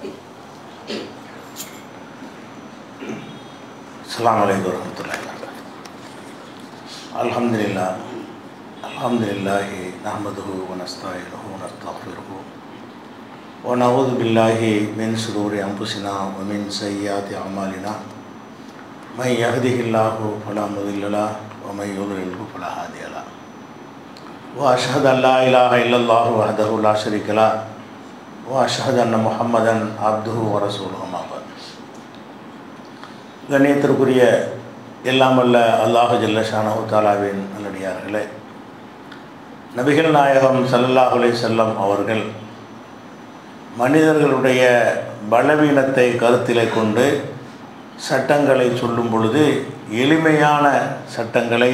السلام عليكم ورحمة الله وبركاته الحمد لله الحمد لله نحمده ونستعينه ونستغفره ونعوذ بالله من شرور أنفسنا ومن سيئات أعمالنا من يهده الله فلا مضل له ومن يضلله فلا هادي له وأشهد أن لا إله إلا الله وحده لا شريك له وأشهد أن محمدا عبده ورسوله أما بعد கண்ணியத்திற்குரிய எல்லாம் வல்ல அல்லாஹு ஜல்லஷானஹு தாலாவின் நல்லடியார்களே நபிகள் நாயகம் ஸல்லல்லாஹு அலைஹி செல்லம் அவர்கள் மனிதர்களுடைய பலவீனத்தை கருத்திலே கொண்டு சட்டங்களை சொல்லும் பொழுது எளிமையான சட்டங்களை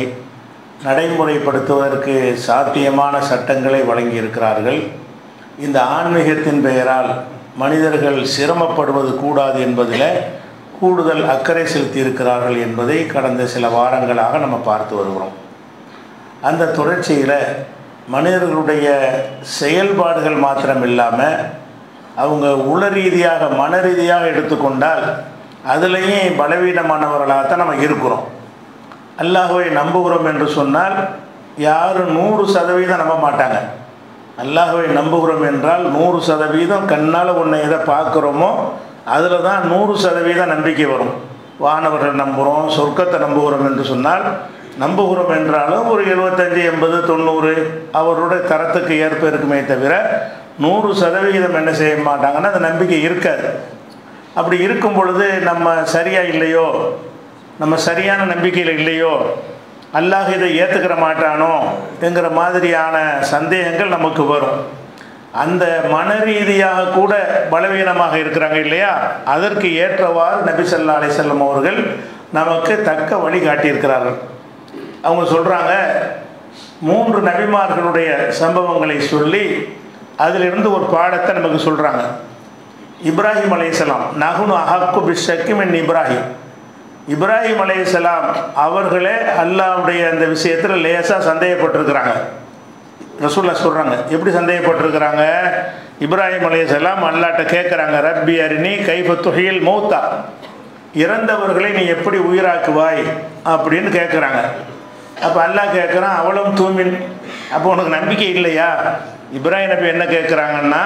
நடைமுறைப்படுத்துவதற்கு சாத்தியமான சட்டங்களை வழங்கியிருக்கிறார்கள் இந்த ஆன்மீகத்தின் பெயரால் மனிதர்கள் சிரமப்படுவது கூடாது என்பதில் கூடுதல் அக்கறை செலுத்தியிருக்கிறார்கள் என்பதை கடந்த சில வாரங்களாக நம்ம பார்த்து வருகிறோம் அந்த தொடர்ச்சியில் மனிதர்களுடைய செயல்பாடுகள் மாத்திரம் இல்லாமல் அவங்க உள ரீதியாக மன ரீதியாக எடுத்துக்கொண்டால் அதுலேயும் பலவீனமானவர்களாகத்தான் நம்ம இருக்கிறோம் அல்லாஹுவை நம்புகிறோம் என்று சொன்னால் யாரும் நூறு சதவீதம் நம்ப மாட்டாங்க அல்லாஹுவை நம்புகிறோம் என்றால் நூறு சதவீதம் கண்ணால் ஒன்று எதை பார்க்குறோமோ அதில் தான் நூறு சதவீதம் நம்பிக்கை வரும் வானவர்கள் நம்புகிறோம் சொர்க்கத்தை நம்புகிறோம் என்று சொன்னால் நம்புகிறோம் என்றாலும் ஒரு எழுபத்தஞ்சி எண்பது தொண்ணூறு அவருடைய தரத்துக்கு ஏற்ப இருக்குமே தவிர நூறு சதவிகிதம் என்ன செய்ய மாட்டாங்கன்னா அந்த நம்பிக்கை இருக்காது அப்படி இருக்கும் பொழுது நம்ம சரியாக இல்லையோ நம்ம சரியான நம்பிக்கையில் இல்லையோ அல்லாஹ் இதை ஏற்றுக்கிற மாட்டானோ என்கிற மாதிரியான சந்தேகங்கள் நமக்கு வரும் அந்த மன ரீதியாக கூட பலவீனமாக இருக்கிறாங்க இல்லையா அதற்கு ஏற்றவாறு நபி சல்லா அலிசல்லம் அவர்கள் நமக்கு தக்க வழி காட்டியிருக்கிறார்கள் அவங்க சொல்கிறாங்க மூன்று நபிமார்களுடைய சம்பவங்களை சொல்லி அதிலிருந்து ஒரு பாடத்தை நமக்கு சொல்கிறாங்க இப்ராஹிம் அலையாம் நகுனு அஹக்கு பிஷக்கிம் என் இப்ராஹிம் இப்ராஹிம் அலையாம் அவர்களே அல்லாவுடைய அந்த விஷயத்தில் லேசாக சந்தேகப்பட்டிருக்கிறாங்க ரசூல்லா சொல்கிறாங்க எப்படி சந்தேகப்பட்டிருக்கிறாங்க இப்ராஹிம் அலையாம் அல்லாட்ட கேட்குறாங்க ரப்பி அரிணி கைஃப துகையில் மௌத்தா இறந்தவர்களை நீ எப்படி உயிராக்குவாய் அப்படின்னு கேட்குறாங்க அப்போ அல்லாஹ் கேட்குறான் அவளும் தூமின் அப்போ உனக்கு நம்பிக்கை இல்லையா இப்ராஹிம் நபி என்ன கேட்குறாங்கன்னா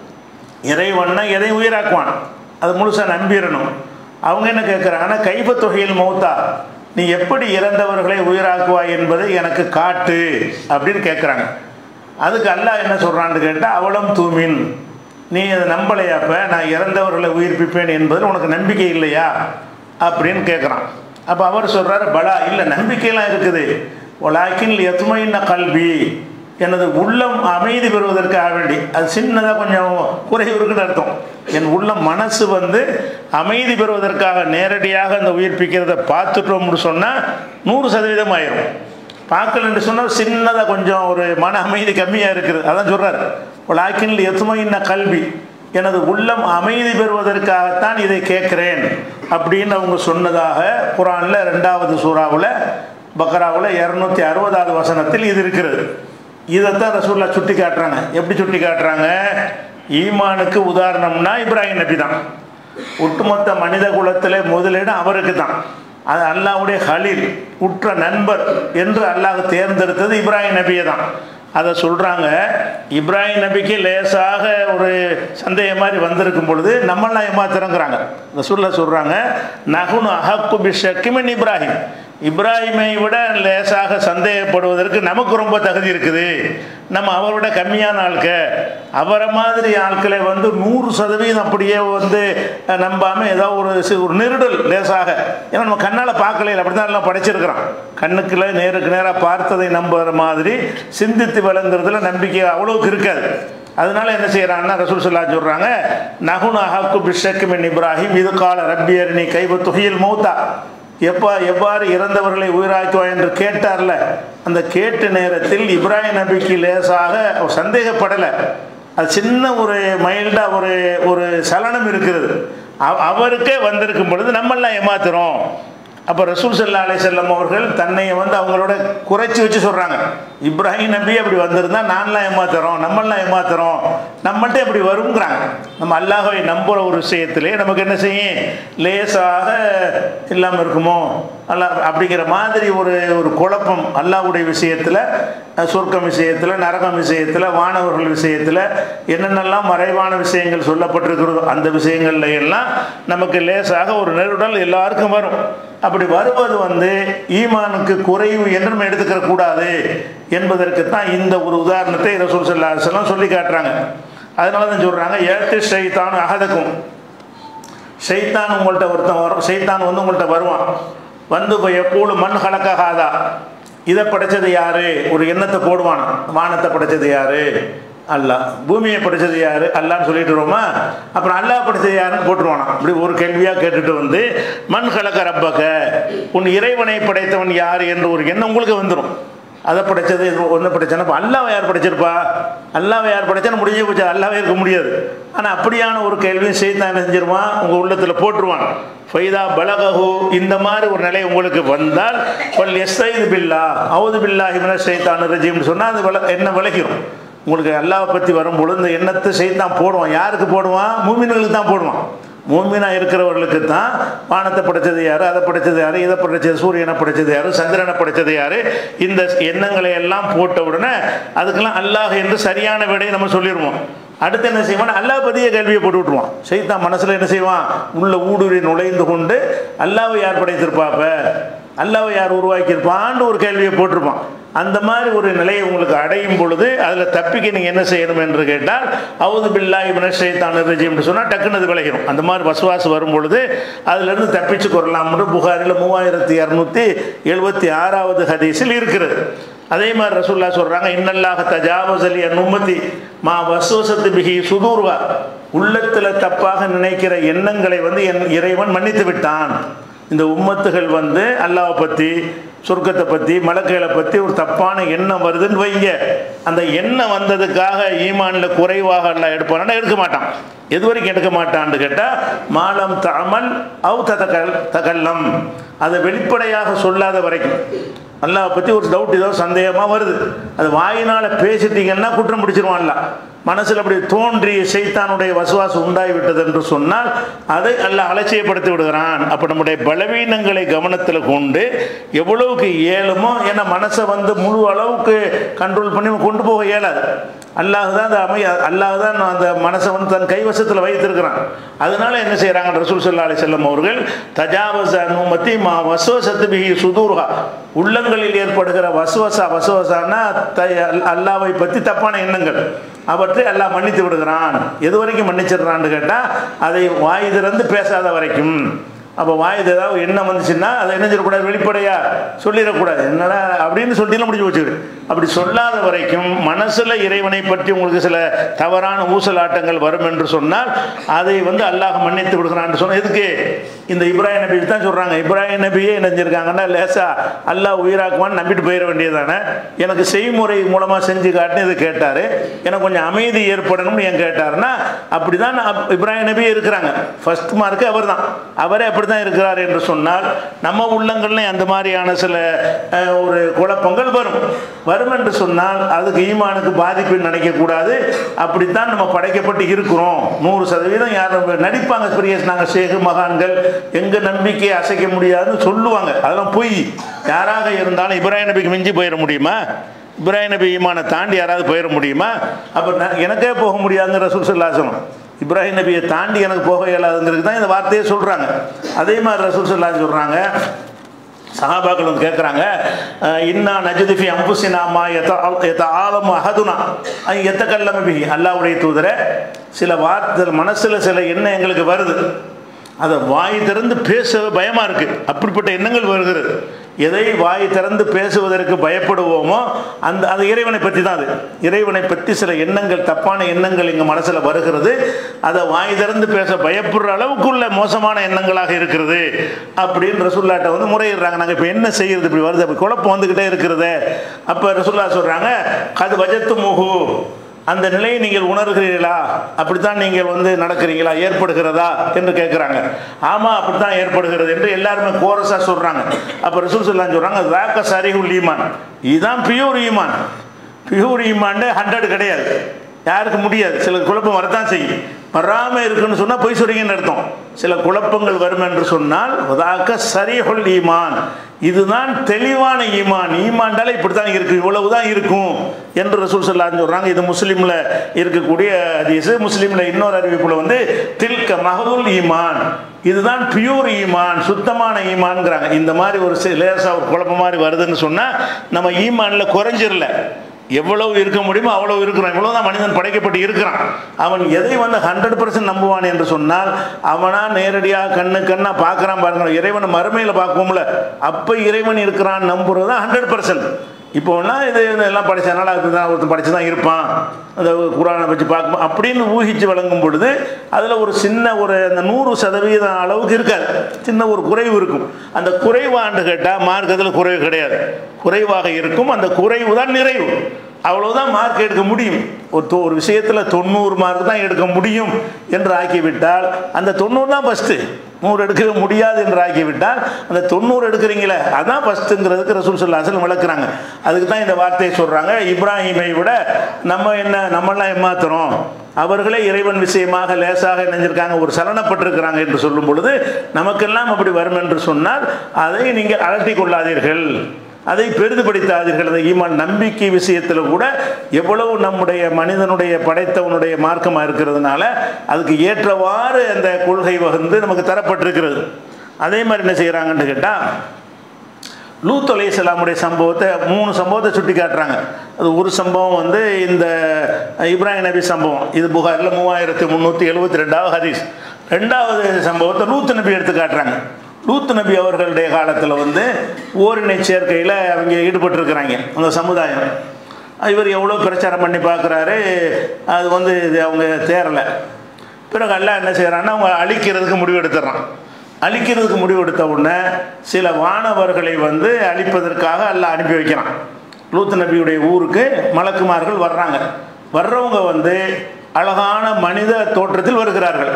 இறைவன்னா எதையும் உயிராக்குவான் அது முழுசாக நம்பிடணும் அவங்க என்ன கேட்குறாங்கன்னா கைஃப தொகையில் மௌத்தா நீ எப்படி இறந்தவர்களை உயிராக்குவாய் என்பதை எனக்கு காட்டு அப்படின்னு கேட்குறாங்க அதுக்கு அல்லாஹ் என்ன சொல்கிறான்னு கேட்டால் அவளும் தூமின் நீ அதை நம்பலையாப்ப நான் இறந்தவர்களை உயிர்ப்பிப்பேன் என்பதில் உனக்கு நம்பிக்கை இல்லையா அப்படின்னு கேட்குறான் அப்போ அவர் சொல்கிறாரு பலா இல்லை நம்பிக்கையெல்லாம் இருக்குது ஒலாக்கின் எத்துமைன்ன கல்வி எனது உள்ளம் அமைதி பெறுவதற்காக வேண்டி அது சின்னதாக கொஞ்சம் குறைவு இருக்குன்னு அர்த்தம் என் உள்ளம் மனசு வந்து அமைதி பெறுவதற்காக நேரடியாக அந்த உயிர்ப்பிக்கிறத பார்த்துட்டோம்னு சொன்னால் நூறு சதவீதம் ஆயிரும் பார்க்கலன்னு சொன்னால் சின்னதாக கொஞ்சம் ஒரு மன அமைதி கம்மியாக இருக்குது அதான் சொல்கிறார் லாக்கினில் எத்துமையின்ன கல்வி எனது உள்ளம் அமைதி பெறுவதற்காகத்தான் இதை கேட்குறேன் அப்படின்னு அவங்க சொன்னதாக குரானில் ரெண்டாவது சூறாவில் பக்ராவில் இரநூத்தி அறுபதாவது வசனத்தில் இது இருக்கிறது இதைத்தான் ரசூல்லா சுட்டி காட்டுறாங்க எப்படி சுட்டி காட்டுறாங்க ஈமானுக்கு உதாரணம்னா இப்ராஹிம் நபி தான் ஒட்டுமொத்த மனித குலத்தில் முதலிடம் அவருக்கு தான் அது அல்லாவுடைய ஹலீல் உற்ற நண்பர் என்று அல்லாஹ் தேர்ந்தெடுத்தது இப்ராஹிம் நபியை தான் அதை சொல்கிறாங்க இப்ராஹிம் நபிக்கு லேசாக ஒரு சந்தேகம் மாதிரி வந்திருக்கும் பொழுது நம்மளாம் ஏமாத்துறோங்கிறாங்க ரசூல்லா சொல்கிறாங்க நகுனு அஹக்கு பிஷக்கிமின் இப்ராஹிம் இப்ராஹிமை விட லேசாக சந்தேகப்படுவதற்கு நமக்கு ரொம்ப தகுதி இருக்குது நம்ம அவரோட கம்மியான ஆட்க அவரை மாதிரி ஆட்களை வந்து நூறு சதவீதம் அப்படியே வந்து நம்பாமல் ஏதோ ஒரு ஒரு நெருடல் லேசாக ஏன்னா நம்ம கண்ணால் பார்க்கல அப்படி தான் எல்லாம் படைச்சிருக்கிறோம் கண்ணுக்குள்ள நேருக்கு நேராக பார்த்ததை நம்புகிற மாதிரி சிந்தித்து விளங்குறதுல நம்பிக்கை அவ்வளோக்கு இருக்காது அதனால என்ன செய்யறாங்கன்னா ரசூல் சொல்லா சொல்றாங்க நகுன் அஹக்கு பிஷக்குமின் இப்ராஹிம் இது கால ரப்பியர் நீ கைவ தொகையில் மௌத்தா எப்போ எவ்வாறு இறந்தவர்களை உயிராக்குவாய் என்று கேட்டார்ல அந்த கேட்ட நேரத்தில் இப்ராஹிம் நபிக்கு லேசாக சந்தேகப்படலை அது சின்ன ஒரு மைல்டாக ஒரு ஒரு சலனம் இருக்கிறது அவருக்கே வந்திருக்கும் பொழுது நம்மெல்லாம் ஏமாத்துறோம் அப்போ ரசூல் சல்லா அலை செல்லம் அவர்கள் தன்னை வந்து அவங்களோட குறைச்சி வச்சு சொல்கிறாங்க இப்ராஹிம் நபி அப்படி வந்திருந்தா நான்லாம் ஏமாத்துறோம் நம்மளாம் ஏமாத்துறோம் நம்மள்ட்ட இப்படி வருங்கிறாங்க நம்ம அல்லாஹவை நம்புகிற ஒரு விஷயத்திலே நமக்கு என்ன செய்யும் லேசாக இல்லாமல் இருக்குமோ அல்ல அப்படிங்கிற மாதிரி ஒரு ஒரு குழப்பம் அல்லாஹ்வுடைய விஷயத்தில் சொர்க்கம் விஷயத்தில் நரகம் விஷயத்தில் வானவர்கள் விஷயத்தில் என்னென்னலாம் மறைவான விஷயங்கள் சொல்லப்பட்டிருக்கிறதோ அந்த விஷயங்கள்ல எல்லாம் நமக்கு லேசாக ஒரு நெருடல் எல்லாருக்கும் வரும் அப்படி வருவது வந்து ஈமானுக்கு குறைவு என்று நம்ம எடுத்துக்கிற கூடாது என்பதற்கு தான் இந்த ஒரு உதாரணத்தை ரசூல் சல்லா அலுவலம் சொல்லி காட்டுறாங்க அதனால தான் சொல்கிறாங்க ஏத்து ஷைத்தான் அகதக்கும் ஷைத்தான் உங்கள்கிட்ட ஒருத்தன் வரும் ஷைத்தான் வந்து உங்கள்கிட்ட வருவான் வந்து இப்போ எப்போது மண் கலக்காகாதா இதை படைச்சது யாரு ஒரு எண்ணத்தை போடுவான் வானத்தை படைச்சது யாரு அல்லாஹ் பூமியை படைச்சது யாரு அல்லான்னு சொல்லிட்டு வருவோமா அப்புறம் அல்லாஹ் படைச்சது யாருன்னு போட்டுருவானா அப்படி ஒரு கேள்வியாக கேட்டுட்டு வந்து மண் கலக்க ரப்பக்க உன் இறைவனை படைத்தவன் யார் என்ற ஒரு எண்ணம் உங்களுக்கு வந்துடும் அதை படைச்சது இது ஒன்று படைச்சானா இப்போ அல்லாவை யார் படைச்சிருப்பா அல்லாவை யார் படைச்சான்னு முடிஞ்சு போச்சு அல்லாவே இருக்க முடியாது ஆனால் அப்படியான ஒரு கேள்வியும் செய்தான் என்ன செஞ்சிருவான் உங்கள் உள்ளத்தில் போட்டுருவான் ஃபைதா பலகஹு இந்த மாதிரி ஒரு நிலை உங்களுக்கு வந்தால் பல் எஸ்ஐது பில்லா அவுது பில்லா இவன சைத்தான் ரஜீம்னு சொன்னால் அது வில என்ன விளக்கிடும் உங்களுக்கு அல்லாவை பற்றி வரும்பொழுது இந்த எண்ணத்தை செய்தான் போடுவான் யாருக்கு போடுவான் மூமின்களுக்கு தான் போடுவான் மூமினா இருக்கிறவர்களுக்கு தான் வானத்தை படைச்சது யாரு அதை படைச்சது யாரு இதை படைச்சது சூரியனை படைச்சது யாரு சந்திரனை படைச்சது யாரு இந்த எண்ணங்களை எல்லாம் போட்ட உடனே அதுக்கெல்லாம் அல்லாஹ் என்று சரியான விடையை நம்ம சொல்லிடுவோம் அடுத்து என்ன செய்வான் அல்லாஹ் பற்றிய கேள்வியை போட்டு விட்டுருவான் செய்தான் மனசில் என்ன செய்வான் உள்ள ஊடுருவி நுழைந்து கொண்டு அல்லாவை யார் படைத்திருப்பாப்ப அல்லாவை யார் உருவாக்கியிருப்பான்னு ஒரு கேள்வியை போட்டிருப்பான் அந்த மாதிரி ஒரு நிலையை உங்களுக்கு அடையும் பொழுது அதில் தப்பிக்க நீங்கள் என்ன செய்யணும் என்று கேட்டால் அவுது பில்லா இவன ஷைத்தான் ரஜிம்னு சொன்னால் டக்குன்னு அது விளைகிறோம் அந்த மாதிரி வசுவாசு வரும் பொழுது அதிலிருந்து தப்பிச்சு கொள்ளலாம்னு புகாரில் மூவாயிரத்தி இரநூத்தி எழுபத்தி ஆறாவது ஹதீஸில் இருக்கிறது அதே மாதிரி ரசூல்லா சொல்கிறாங்க இன்னல்லாக தஜாவஸ் அலி நும்மதி மா வசுவசத்து பிகி சுதூர்வா உள்ளத்தில் தப்பாக நினைக்கிற எண்ணங்களை வந்து என் இறைவன் மன்னித்து விட்டான் இந்த உம்மத்துகள் வந்து அல்லாவை பற்றி சொர்க்கத்தை பற்றி மலக்கைகளை பற்றி ஒரு தப்பான எண்ணம் வருதுன்னு வைங்க அந்த எண்ணம் வந்ததுக்காக ஈமானில் குறைவாக எல்லாம் எடுப்பானா எடுக்க மாட்டான் எது வரைக்கும் எடுக்க மாட்டான்னு கேட்டால் மாலம் தமல் அவு தகல் தகல்லம் அதை வெளிப்படையாக சொல்லாத வரைக்கும் அல்லாவை பற்றி ஒரு டவுட் ஏதோ சந்தேகமாக வருது அது வாயினால் பேசிட்டீங்கன்னா குற்றம் பிடிச்சிருவான்ல மனசில் அப்படி தோன்றி செய்தானுடைய வசுவாசம் உண்டாகிவிட்டது என்று சொன்னால் அதை அல்ல அலட்சியப்படுத்தி விடுகிறான் அப்போ நம்முடைய பலவீனங்களை கவனத்தில் கொண்டு எவ்வளவுக்கு இயலுமோ ஏன்னா மனசை வந்து முழு அளவுக்கு கண்ட்ரோல் பண்ணி கொண்டு போக இயலாது அல்லாஹ் தான் அந்த அமைய அல்லாஹ் தான் அந்த மனசை வந்து தன் கைவசத்தில் வைத்திருக்கிறான் அதனால என்ன செய்கிறாங்க ரசூல் சல்லா அலி செல்லம் அவர்கள் தஜாவச அனுமதி மா வசுவசத்து பிஹி சுதூர்ஹா உள்ளங்களில் ஏற்படுகிற வசுவசா வசுவசானா த அல்லாவை பற்றி தப்பான எண்ணங்கள் அவற்றை எல்லாம் மன்னித்து விடுகிறான் எது வரைக்கும் மன்னிச்சிடுறான்னு கேட்டால் அதை வாய் திறந்து பேசாத வரைக்கும் அப்போ வாய் ஏதாவது எண்ணம் வந்துச்சுன்னா அதை என்ன சொல்லக்கூடாது வெளிப்படையா சொல்லிடக்கூடாது என்னடா அப்படின்னு சொல்லிட்டு முடிஞ்சு போச்சு அப்படி சொல்லாத வரைக்கும் மனசில் இறைவனை பற்றி உங்களுக்கு சில தவறான ஊசலாட்டங்கள் வரும் என்று சொன்னால் அதை வந்து அல்லாஹ் மன்னித்து விடுகிறான்னு சொன்ன எதுக்கு இந்த இப்ராஹிம் நபி தான் சொல்கிறாங்க இப்ராஹிம் நபியே என்ன செஞ்சிருக்காங்கன்னா லேசா அல்லாஹ் உயிராக்குவான்னு நம்பிட்டு போயிட வேண்டியதானே எனக்கு செய்முறை மூலமாக செஞ்சு காட்டுன்னு இது கேட்டார் எனக்கு கொஞ்சம் அமைதி ஏற்படணும்னு ஏன் கேட்டாருன்னா அப்படி தான் இப்ராஹிம் நபி இருக்கிறாங்க ஃபர்ஸ்ட் மார்க்கு அவர் தான் அவரே அப்படி தான் இருக்கிறார் என்று சொன்னால் நம்ம உள்ளங்கள்லையும் அந்த மாதிரியான சில அஹ், ஒரு குழப்பங்கள் வரும் வரும் என்று சொன்னால் அதுக்கு ஈமானுக்கு பாதிப்பு நினைக்கக்கூடாது அப்படித்தான் நம்ம படைக்கப்பட்டு இருக்கிறோம் நூறு சதவீதம் யாரும் நடிப்பாங்க பெரிய நாங்கள் ஷேகு மகான்கள் எங்கள் நம்பிக்கையை அசைக்க முடியாதுன்னு சொல்லுவாங்க அதெல்லாம் பொய் யாராக இருந்தாலும் இப்ராஹிம் நபிக்கு மிஞ்சி போயிட முடியுமா இப்ராஹிம் நபி ஈமானை தாண்டி யாராவது போயிட முடியுமா அப்போ நான் எனக்கே போக முடியாதுங்கிற சுல்சல்லாசனம் இப்ராஹிம் நபியை தாண்டி எனக்கு போக இயலாதுங்கிறது தான் இந்த வார்த்தையை சொல்கிறாங்க அதே மாதிரி ரசூல் சொல்லா சொல்கிறாங்க சஹாபாக்கள் வந்து கேட்குறாங்க இன்னா நஜுதிஃபி அம்புசினாமா எத்த எத்த ஆலம் அகதுனா எத்த கல்லமபி அல்லாவுடைய தூதரை சில வார்த்தை மனசில் சில எண்ணம் எங்களுக்கு வருது அதை வாய் திறந்து பேச பயமாக இருக்குது அப்படிப்பட்ட எண்ணங்கள் வருகிறது எதை வாய் திறந்து பேசுவதற்கு பயப்படுவோமோ அந்த அது இறைவனை பற்றி தான் அது இறைவனை பற்றி சில எண்ணங்கள் தப்பான எண்ணங்கள் எங்கள் மனசில் வருகிறது அதை வாய் திறந்து பேச பயப்படுற அளவுக்குள்ள மோசமான எண்ணங்களாக இருக்கிறது அப்படின்னு ரசுல்லாட்ட வந்து முறையிடுறாங்க நாங்கள் இப்போ என்ன செய்யறது இப்படி வருது அப்படி குழப்பம் வந்துக்கிட்டே இருக்கிறது அப்போ ரசுல்லா சொல்கிறாங்க அது வஜத்து முகு அந்த நிலையை நீங்கள் உணர்கிறீர்களா அப்படித்தான் நீங்கள் வந்து நடக்கிறீங்களா ஏற்படுகிறதா என்று கேட்குறாங்க ஆமாம் அப்படித்தான் ஏற்படுகிறது என்று எல்லாருமே கோரஸாக சொல்கிறாங்க அப்போ ரசூல் சொல்லாம் சொல்கிறாங்க வேக்க சரிகுல் ஈமான் இதுதான் பியூர் ஈமான் பியூர் ஈமான் ஹண்ட்ரட் கிடையாது யாருக்கு முடியாது சில குழப்பம் வரத்தான் செய்யும் வராமல் இருக்குன்னு சொன்னால் பொய் சொல்றீங்கன்னு அர்த்தம் சில குழப்பங்கள் வரும் என்று சொன்னால் உதாக்க சரிஹுல் ஈமான் இதுதான் தெளிவான ஈமான் ஈமான்டாலே இப்படி தான் இருக்கு இவ்வளவு தான் இருக்கும் என்று ரசூல் சொல்லான்னு சொல்கிறாங்க இது முஸ்லீமில் இருக்கக்கூடிய ஹதீஸ் முஸ்லீமில் இன்னொரு அறிவிப்புல வந்து தில்க மகதுல் ஈமான் இதுதான் பியூர் ஈமான் சுத்தமான ஈமான்ங்கிறாங்க இந்த மாதிரி ஒரு சி- லேசா ஒரு குழப்பம் மாதிரி வருதுன்னு சொன்னால் நம்ம ஈமானில் குறைஞ்சிரல எவ்வளவு இருக்க முடியுமோ அவ்வளவு இருக்கிறான் இவ்வளவுதான் மனிதன் படைக்கப்பட்டு இருக்கிறான் அவன் எதை வந்து ஹண்ட்ரட் பர்சன்ட் நம்புவான் என்று சொன்னால் அவனா நேரடியாக கண்ணு கண்ணா பார்க்கறான் பாருங்க இறைவனை மறுமையில் பார்ப்போம்ல அப்போ இறைவன் இருக்கிறான் நம்புறது தான் ஹண்ட்ரட் பர்சன்ட் இப்போனா இது எல்லாம் படித்தனால அதுதான் ஒருத்தன் படித்து தான் இருப்பான் அந்த குரானை வச்சு பார்க்கும் அப்படின்னு ஊகிச்சு வழங்கும் பொழுது அதில் ஒரு சின்ன ஒரு அந்த நூறு சதவீதம் அளவுக்கு இருக்காது சின்ன ஒரு குறைவு இருக்கும் அந்த குறைவாண்டு கேட்டால் மார்க்கத்தில் குறைவு கிடையாது குறைவாக இருக்கும் அந்த குறைவு தான் நிறைவு அவ்வளவுதான் மார்க் எடுக்க முடியும் ஒரு தொ- ஒரு விஷயத்தில் தொண்ணூறு மார்க் தான் எடுக்க முடியும் என்று ஆக்கிவிட்டால் அந்த தொண்ணூறு தான் ஃபஸ்ட்டு நூறு எடுக்க முடியாது என்று ஆக்கிவிட்டால் அந்த தொண்ணூறு எடுக்கிறீங்களே அதான் ஃபஸ்ட்டுங்கிறதுக்கு ரசூல் சொல்லா அசல் விளக்குறாங்க அதுக்கு தான் இந்த வார்த்தையை சொல்கிறாங்க இப்ராஹிமை விட நம்ம என்ன நம்மளாம் ஏமாத்துறோம் அவர்களே இறைவன் விஷயமாக லேசாக நினைஞ்சிருக்காங்க ஒரு சலனப்பட்டிருக்கிறாங்க என்று சொல்லும் பொழுது நமக்கெல்லாம் அப்படி வரும் என்று சொன்னால் அதை நீங்கள் அலட்டிக் கொள்ளாதீர்கள் அதை பெரிதுபடுத்தாதீர்கள் அந்த ஈமான் நம்பிக்கை விஷயத்தில் கூட எவ்வளவு நம்முடைய மனிதனுடைய படைத்தவனுடைய மார்க்கமாக இருக்கிறதுனால அதுக்கு ஏற்றவாறு அந்த கொள்கை வகுந்து நமக்கு தரப்பட்டிருக்கிறது அதே மாதிரி என்ன செய்கிறாங்கன்னு கேட்டால் லூத் அலைஹிஸ்ஸலாமுடைய சம்பவத்தை மூணு சம்பவத்தை சுட்டி காட்டுறாங்க அது ஒரு சம்பவம் வந்து இந்த இப்ராஹிம் நபி சம்பவம் இது புகாரில் மூவாயிரத்தி முந்நூற்றி எழுபத்தி ரெண்டாவது ஹதீஸ் ரெண்டாவது சம்பவத்தை லூத் நபி எடுத்து காட்டுறாங்க லூத் நபி அவர்களுடைய காலத்தில் வந்து ஓரினை சேர்க்கையில் அவங்க ஈடுபட்டிருக்கிறாங்க அந்த சமுதாயம் இவர் எவ்வளோ பிரச்சாரம் பண்ணி பார்க்குறாரு அது வந்து இது அவங்க தேரலை பிறகு அல்லாஹ் என்ன செய்கிறான்னா அவங்க அழிக்கிறதுக்கு முடிவு எடுத்துடுறான் அழிக்கிறதுக்கு முடிவு எடுத்த உடனே சில வானவர்களை வந்து அழிப்பதற்காக அல்லாஹ் அனுப்பி வைக்கிறான் லூத் நபியுடைய ஊருக்கு மலக்குமார்கள் வர்றாங்க வர்றவங்க வந்து அழகான மனித தோற்றத்தில் வருகிறார்கள்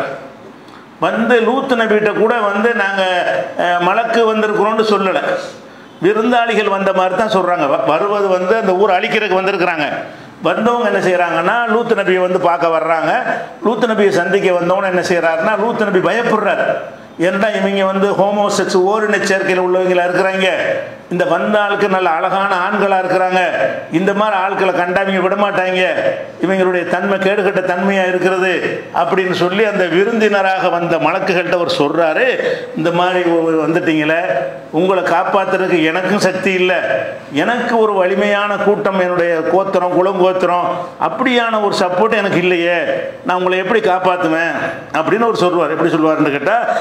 வந்து லூத் நபிகிட்ட கூட வந்து நாங்கள் மலக்கு வந்திருக்கிறோம்னு சொல்லலை விருந்தாளிகள் வந்த மாதிரி தான் சொல்கிறாங்க வருவது வந்து அந்த ஊர் அழிக்கிறதுக்கு வந்திருக்கிறாங்க வந்தவங்க என்ன செய்கிறாங்கன்னா லூத் நபியை வந்து பார்க்க வர்றாங்க லூத் நபியை சந்திக்க வந்தவங்க என்ன செய்கிறாருன்னா லூத் நபி பயப்படுறாரு ஏன்னா இவங்க வந்து ஹோமோசெக்ஸ் ஓரின சேர்க்கையில் உள்ளவங்களா இருக்கிறாங்க இந்த வந்த ஆளுக்கு நல்ல அழகான ஆண்களாக இருக்கிறாங்க இந்த மாதிரி ஆட்களை கண்டா இவங்க விட மாட்டாங்க இவங்களுடைய தன்மை கேடுகட்ட தன்மையாக இருக்கிறது அப்படின்னு சொல்லி அந்த விருந்தினராக வந்த மலக்குகள்கிட்ட அவர் சொல்கிறாரு இந்த மாதிரி ஒரு வந்துட்டீங்களே உங்களை காப்பாற்றுறதுக்கு எனக்கும் சக்தி இல்லை எனக்கு ஒரு வலிமையான கூட்டம் என்னுடைய கோத்திரம் குலம் கோத்திரம் அப்படியான ஒரு சப்போர்ட் எனக்கு இல்லையே நான் உங்களை எப்படி காப்பாற்றுவேன் அப்படின்னு அவர் சொல்லுவார் எப்படி சொல்லுவார்னு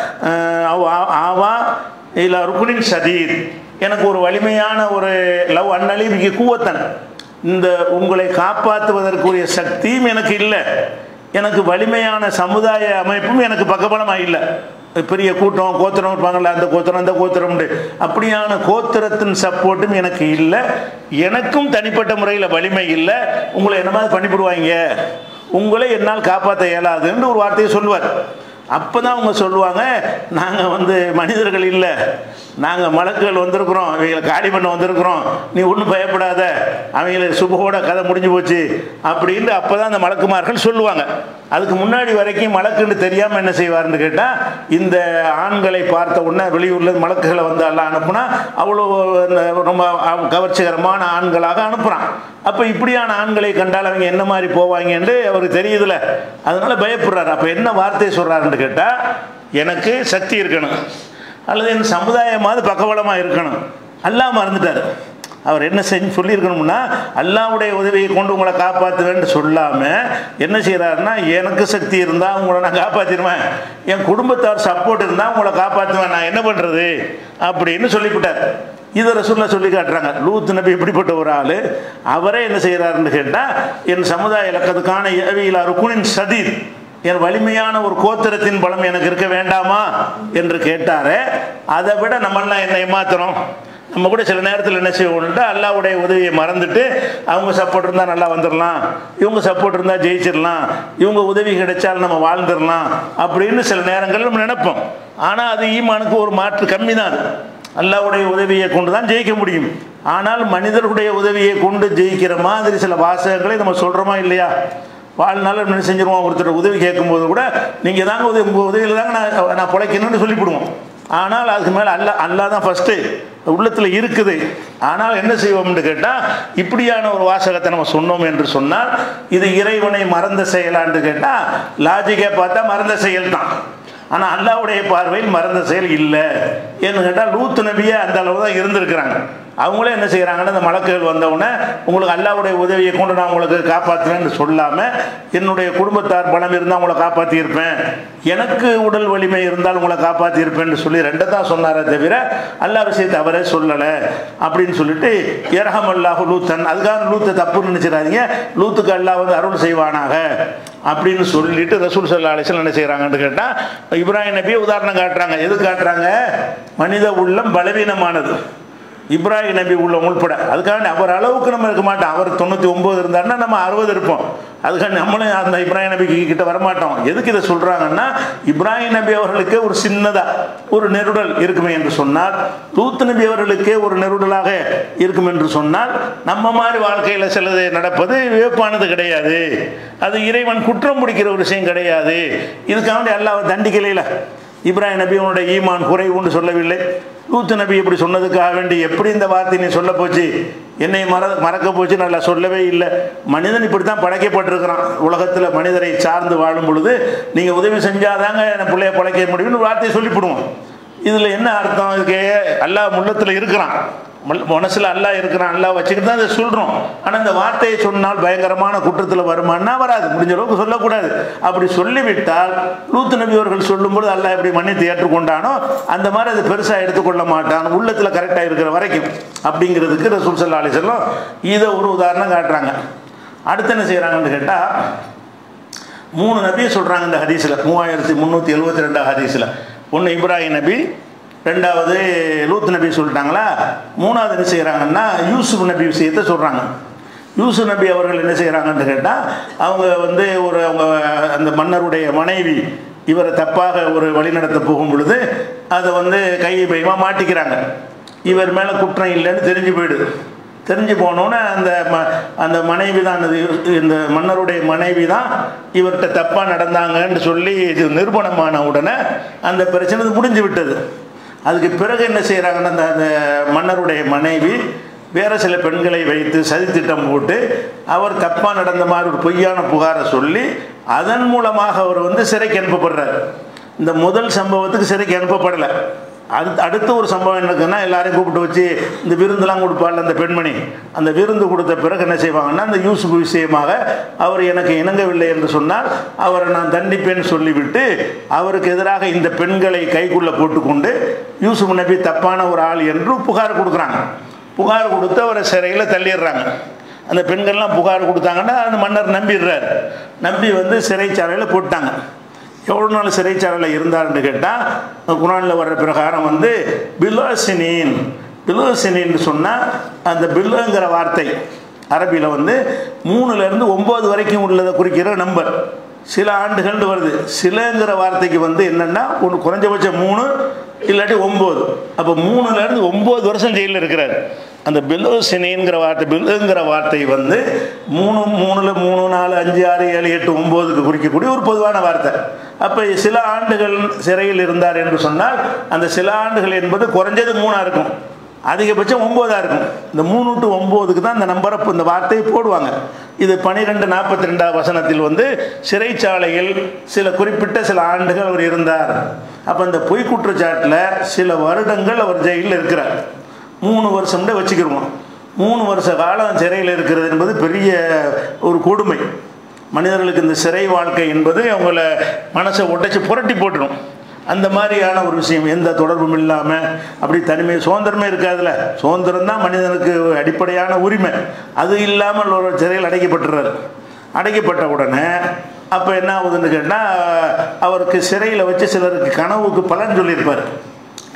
கேட்டால் ஆவா இல்லை ருக்குனின் சதீர் எனக்கு ஒரு வலிமையான ஒரு லவ் அன்னலிபிக்கு கூவத்தன் இந்த உங்களை காப்பாற்றுவதற்குரிய சக்தியும் எனக்கு இல்லை எனக்கு வலிமையான சமுதாய அமைப்பும் எனக்கு பக்கபலமாக இல்லை பெரிய கூட்டம் கோத்திரம் இருப்பாங்கல்ல அந்த கோத்திரம் அந்த கோத்திரம் அப்படியான கோத்திரத்தின் சப்போர்ட்டும் எனக்கு இல்லை எனக்கும் தனிப்பட்ட முறையில் வலிமை இல்லை உங்களை என்ன மாதிரி பண்ணிவிடுவாங்க உங்களை என்னால் காப்பாற்ற இயலாதுன்னு ஒரு வார்த்தையை சொல்லுவார் அப்போ தான் அவங்க சொல்லுவாங்க நாங்கள் வந்து மனிதர்கள் இல்லை நாங்கள் மலக்குகள் வந்திருக்கிறோம் இவங்களை காலி பண்ண வந்திருக்கிறோம் நீ ஒன்றும் பயப்படாத அவங்கள சுபகோட கதை முடிஞ்சு போச்சு அப்படின்ட்டு அப்போ தான் அந்த மலக்குமார்கள் சொல்லுவாங்க அதுக்கு முன்னாடி வரைக்கும் மலக்குன்னு தெரியாமல் என்ன செய்வார்னு கேட்டால் இந்த ஆண்களை பார்த்த உடனே வெளியூரில் மலக்குகளை வந்து எல்லாம் அனுப்புனா அவ்வளோ இந்த ரொம்ப கவர்ச்சிகரமான ஆண்களாக அனுப்புகிறான் அப்போ இப்படியான ஆண்களை கண்டால் அவங்க என்ன மாதிரி போவாங்கன்னு அவருக்கு தெரியுதுல அதனால பயப்படுறாரு அப்போ என்ன வார்த்தை சொல்கிறாருன்னு கேட்டால் எனக்கு சக்தி இருக்கணும் அல்லது என் சமுதாயமாவது பக்கபலமாக இருக்கணும் அல்லாஹ் மறந்துட்டார் அவர் என்ன செஞ்சு சொல்லியிருக்கணும்னா அல்லாவுடைய உதவியை கொண்டு உங்களை காப்பாற்றுவேன்னு சொல்லாமல் என்ன செய்கிறாருன்னா எனக்கு சக்தி இருந்தால் உங்களை நான் காப்பாற்றிடுவேன் என் குடும்பத்தார் சப்போர்ட் இருந்தால் உங்களை காப்பாற்றுவேன் நான் என்ன பண்ணுறது அப்படின்னு சொல்லிவிட்டார் இதை ரசூல்லா சொல்லி காட்டுறாங்க லூத் நபி இப்படிப்பட்ட ஒரு ஆள் அவரே என்ன செய்கிறாருன்னு கேட்டால் என் சமுதாய இலக்கத்துக்கான ஏவியில் ருக்குனின் சதீர் என் வலிமையான ஒரு கோத்திரத்தின் பலம் எனக்கு இருக்க வேண்டாமா என்று கேட்டாரே அதை விட நம்மளாம் என்ன ஏமாத்துறோம் நம்ம கூட சில நேரத்தில் என்ன செய்வோம்னா அல்லாவுடைய உதவியை மறந்துட்டு அவங்க சப்போர்ட் இருந்தால் நல்லா வந்துடலாம் இவங்க சப்போர்ட் இருந்தால் ஜெயிச்சிடலாம் இவங்க உதவி கிடைச்சால் நம்ம வாழ்ந்துடலாம் அப்படின்னு சில நேரங்களில் நம்ம நினைப்போம் ஆனால் அது ஈமானுக்கு ஒரு மாற்று கம்மி தான் அது அல்லாவுடைய உதவியை கொண்டு தான் ஜெயிக்க முடியும் ஆனால் மனிதர்களுடைய உதவியை கொண்டு ஜெயிக்கிற மாதிரி சில வாசகங்களை நம்ம சொல்கிறோமா இல்லையா வாழ்நாள் என்ன செஞ்சிருவோம் ஒருத்தர் உதவி கேட்கும்போது கூட நீங்கள் தாங்க உதவி உங்கள் உதவியில் தாங்க நான் நான் பிழைக்கணும்னு சொல்லிவிடுவோம் ஆனால் அதுக்கு மேலே அல்லா அல்லா தான் ஃபஸ்ட்டு உள்ளத்தில் இருக்குது ஆனால் என்ன செய்வோம்னு கேட்டால் இப்படியான ஒரு வாசகத்தை நம்ம சொன்னோம் என்று சொன்னால் இது இறைவனை மறந்த செயலான்னு கேட்டால் லாஜிக்காக பார்த்தா மறந்த செயல் தான் ஆனால் அல்லாவுடைய பார்வையில் மறந்த செயல் இல்லை ஏன்னு கேட்டால் லூத்து நபியே அந்த அளவு தான் இருந்திருக்கிறாங்க அவங்களே என்ன செய்கிறாங்கன்னா இந்த மலக்குகள் வந்தவுடனே உங்களுக்கு அல்லாவுடைய உதவியை கொண்டு நான் உங்களுக்கு காப்பாற்றுறேன்னு சொல்லாமல் என்னுடைய குடும்பத்தார் பணம் இருந்தால் உங்களை காப்பாற்றியிருப்பேன் எனக்கு உடல் வலிமை இருந்தால் உங்களை காப்பாற்றியிருப்பேன்னு சொல்லி ரெண்டை தான் சொன்னாரே தவிர அல்லா விஷயத்தை அவரே சொல்லலை அப்படின்னு சொல்லிட்டு இரஹம் அல்லாஹு லூத்தன் அதுக்காக லூத்தை தப்புன்னு நினச்சிடாதீங்க லூத்துக்கு அல்லாஹ் வந்து அருள் செய்வானாக அப்படின்னு சொல்லிட்டு ரசூல் சல்லா அலிஸ்லாம் என்ன செய்கிறாங்கன்னு கேட்டால் இப்ராஹிம் நபியை உதாரணம் காட்டுறாங்க எது காட்டுறாங்க மனித உள்ளம் பலவீனமானது இப்ராஹிம் நபி உள்ள உள்பட அதுக்காக அவர் அளவுக்கு நம்ம இருக்க மாட்டோம் அவர் தொண்ணூற்றி ஒம்பது இருந்தாருன்னா நம்ம அறுபது இருப்போம் அதுக்காக நம்மளும் அந்த இப்ராஹிம் நபிக்கு கிட்ட வரமாட்டோம் எதுக்கு இதை சொல்கிறாங்கன்னா இப்ராஹிம் நபி அவர்களுக்கு ஒரு சின்னதாக ஒரு நெருடல் இருக்குமே என்று சொன்னால் லூத் நபி அவர்களுக்கே ஒரு நெருடலாக இருக்கும் என்று சொன்னால் நம்ம மாதிரி வாழ்க்கையில் சிலது நடப்பது வியப்பானது கிடையாது அது இறைவன் குற்றம் முடிக்கிற ஒரு விஷயம் கிடையாது இதுக்காக அல்லாஹ் தண்டிக்கலையில் இப்ராஹிம் நபி உன்னுடைய ஈமான் குறைவுன்னு சொல்லவில்லை லூத்து நபி இப்படி சொன்னதுக்காக வேண்டி எப்படி இந்த வார்த்தை நீ சொல்ல போச்சு என்னை மற மறக்க போச்சு நல்லா சொல்லவே இல்லை மனிதன் இப்படி தான் படைக்கப்பட்டிருக்கிறான் உலகத்தில் மனிதரை சார்ந்து வாழும் பொழுது நீங்கள் உதவி செஞ்சாதாங்க என் பிள்ளைய படைக்க முடியும்னு வார்த்தையை சொல்லிவிடுவோம் இதில் என்ன அர்த்தம் இதுக்கு அல்லாஹ் முள்ளத்தில் இருக்கிறான் மனசில் அல்லா இருக்கிறான் அல்லா வச்சுக்கிட்டு தான் அதை சொல்கிறோம் ஆனால் இந்த வார்த்தையை சொன்னால் பயங்கரமான குற்றத்தில் வருமானா வராது முடிஞ்ச அளவுக்கு சொல்லக்கூடாது அப்படி சொல்லிவிட்டால் லூத்து நபி அவர்கள் சொல்லும்போது அல்லா எப்படி மன்னித்து ஏற்றுக்கொண்டானோ அந்த மாதிரி அது பெருசாக எடுத்துக்கொள்ள மாட்டான் உள்ளத்தில் கரெக்டாக இருக்கிற வரைக்கும் அப்படிங்கிறதுக்கு ரசூல் சல்லா அலி செல்லம் இதை ஒரு உதாரணம் காட்டுறாங்க அடுத்து என்ன செய்கிறாங்கன்னு கேட்டால் மூணு நபியை சொல்கிறாங்க இந்த ஹதீஸில் மூவாயிரத்தி முந்நூற்றி எழுபத்தி ரெண்டாம் ஹதீஸில் ஒன்று இப்ராஹிம் நபி ரெண்டாவது லூத் நபி சொல்லிட்டாங்களா மூணாவது என்ன செய்கிறாங்கன்னா யூசுப் நபி விஷயத்தை சொல்கிறாங்க யூசுப் நபி அவர்கள் என்ன செய்கிறாங்கன்னு கேட்டால் அவங்க வந்து ஒரு அவங்க அந்த மன்னருடைய மனைவி இவரை தப்பாக ஒரு வழிநடத்த போகும் பொழுது அதை வந்து கை பையமாக மாட்டிக்கிறாங்க இவர் மேலே குற்றம் இல்லைன்னு தெரிஞ்சு போயிடுது தெரிஞ்சு போனோன்னே அந்த ம அந்த மனைவி தான் அது இந்த மன்னருடைய மனைவி தான் இவர்கிட்ட தப்பாக நடந்தாங்கன்னு சொல்லி இது நிரூபணமான உடனே அந்த பிரச்சனை முடிஞ்சு விட்டது அதுக்கு பிறகு என்ன செய்கிறாங்கன்னா அந்த அந்த மன்னருடைய மனைவி வேறு சில பெண்களை வைத்து சதித்திட்டம் போட்டு அவர் தப்பாக நடந்த மாதிரி ஒரு பொய்யான புகாரை சொல்லி அதன் மூலமாக அவர் வந்து சிறைக்கு அனுப்பப்படுறார் இந்த முதல் சம்பவத்துக்கு சிறைக்கு அனுப்பப்படலை அடுத்து அடுத்த ஒரு சம்பவம் என்னக்குன்னா எல்லாரையும் கூப்பிட்டு வச்சு இந்த விருந்தெல்லாம் கொடுப்பாள் அந்த பெண்மணி அந்த விருந்து கொடுத்த பிறகு என்ன செய்வாங்கன்னா அந்த யூசுப் விஷயமாக அவர் எனக்கு இணங்கவில்லை என்று சொன்னால் அவரை நான் தண்டிப்பேன்னு சொல்லிவிட்டு அவருக்கு எதிராக இந்த பெண்களை கைக்குள்ளே போட்டுக்கொண்டு யூசுப் நபி தப்பான ஒரு ஆள் என்று புகார் கொடுக்குறாங்க புகார் கொடுத்து அவரை சிறையில் தள்ளிடுறாங்க அந்த பெண்கள்லாம் புகார் கொடுத்தாங்கன்னா அந்த மன்னர் நம்பிடுறாரு நம்பி வந்து சிறைச்சாலையில் போட்டாங்க எவ்வளோ நாள் சிறைச்சாலையில் இருந்தார்னு கேட்டால் குரானில் வர்ற பிரகாரம் வந்து பிலோசினின் பிலோசினின்னு சொன்னால் அந்த பில்லுங்கிற வார்த்தை அரபியில் வந்து மூணுலேருந்து ஒம்பது வரைக்கும் உள்ளதை குறிக்கிற நம்பர் சில ஆண்டுகள்னு வருது சிலங்கிற வார்த்தைக்கு வந்து என்னென்னா ஒன்று குறைஞ்சபட்சம் மூணு இல்லாட்டி ஒம்பது அப்போ மூணுலேருந்து ஒம்பது வருஷம் ஜெயிலில் இருக்கிறார் அந்த பில்லோசினிங்கிற வார்த்தை பில்லுங்கிற வார்த்தை வந்து மூணு மூணில் மூணு நாலு அஞ்சு ஆறு ஏழு எட்டு ஒம்போதுக்கு குறிக்கக்கூடிய ஒரு பொதுவான வார்த்தை அப்போ சில ஆண்டுகள் சிறையில் இருந்தார் என்று சொன்னால் அந்த சில ஆண்டுகள் என்பது குறைஞ்சது மூணாக இருக்கும் அதிகபட்சம் ஒம்போதாக இருக்கும் இந்த மூணு டு ஒம்போதுக்கு தான் இந்த நம்பரை இந்த வார்த்தையை போடுவாங்க இது பனிரெண்டு நாற்பத்தி ரெண்டாவது வசனத்தில் வந்து சிறைச்சாலையில் சில குறிப்பிட்ட சில ஆண்டுகள் அவர் இருந்தார் அப்போ இந்த பொய் குற்றச்சாட்டில் சில வருடங்கள் அவர் ஜெயிலில் இருக்கிறார் மூணு வருஷம்னு வச்சுக்கிடுவோம் மூணு வருஷ காலம் சிறையில் இருக்கிறது என்பது பெரிய ஒரு கொடுமை மனிதர்களுக்கு இந்த சிறை வாழ்க்கை என்பது அவங்கள மனசை உடைச்சி புரட்டி போட்டுடும் அந்த மாதிரியான ஒரு விஷயம் எந்த தொடர்பும் இல்லாமல் அப்படி தனிமை சுதந்திரமே இருக்காதுல்ல சுதந்திரம் தான் மனிதனுக்கு அடிப்படையான உரிமை அது இல்லாமல் ஒரு சிறையில் அடைக்கப்பட்டுறாரு அடைக்கப்பட்ட உடனே அப்போ என்ன ஆகுதுன்னு கேட்டால் அவருக்கு சிறையில் வச்சு சிலருக்கு கனவுக்கு பலன் சொல்லியிருப்பார்